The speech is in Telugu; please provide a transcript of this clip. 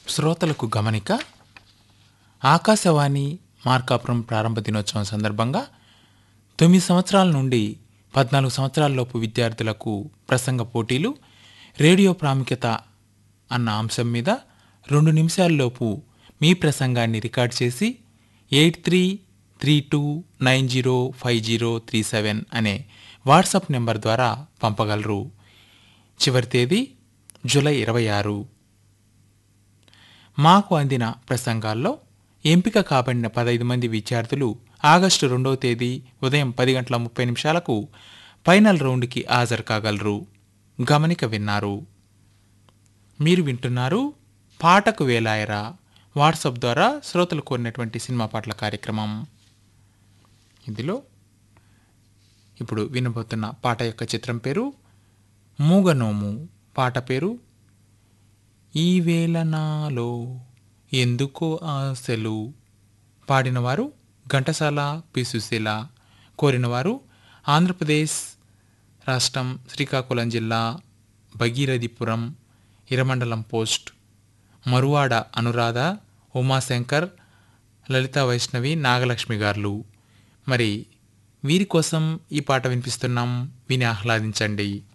శ్రోతలకు గమనిక ఆకాశవాణి మార్కాపురం ప్రారంభ దినోత్సవం సందర్భంగా తొమ్మిది సంవత్సరాల నుండి పద్నాలుగు సంవత్సరాలలోపు విద్యార్థులకు ప్రసంగ పోటీలు రేడియో ప్రాముఖ్యత అన్న అంశం మీద రెండు నిమిషాల్లోపు మీ ప్రసంగాన్ని రికార్డ్ చేసి eight three three two nine zero five zero three seven అనే వాట్సాప్ నెంబర్ ద్వారా పంపగలరు చివరి తేదీ జూలై ఇరవై ఆరు మాకు అందిన ప్రసంగాల్లో ఎంపిక కాబడిన పదైదు మంది విద్యార్థులు ఆగస్టు రెండవ తేదీ ఉదయం పది గంటల ముప్పై నిమిషాలకు ఫైనల్ రౌండ్కి హాజరు కాగలరు గమనిక విన్నారు మీరు వింటున్నారు పాటకు వేలాయరా వాట్సాప్ ద్వారా శ్రోతలు కోరినటువంటి సినిమా పాటల కార్యక్రమం ఇందులో ఇప్పుడు వినబోతున్న పాట యొక్క చిత్రం పేరు మూగనోము పాట పేరు ఈ వేళ నాలో ఎందుకో ఆశలు పాడినవారు ఘంటసాల పి సుశీల కోరినవారు ఆంధ్రప్రదేశ్ రాష్ట్రం శ్రీకాకుళం జిల్లా భగీరథిపురం ఇరమండలం పోస్ట్ మరువాడ అనురాధ ఉమాశంకర్ లలిత వైష్ణవి నాగలక్ష్మి గారు మరి వీరి కోసం ఈ పాట వినిపిస్తున్నాం విని ఆహ్లాదించండి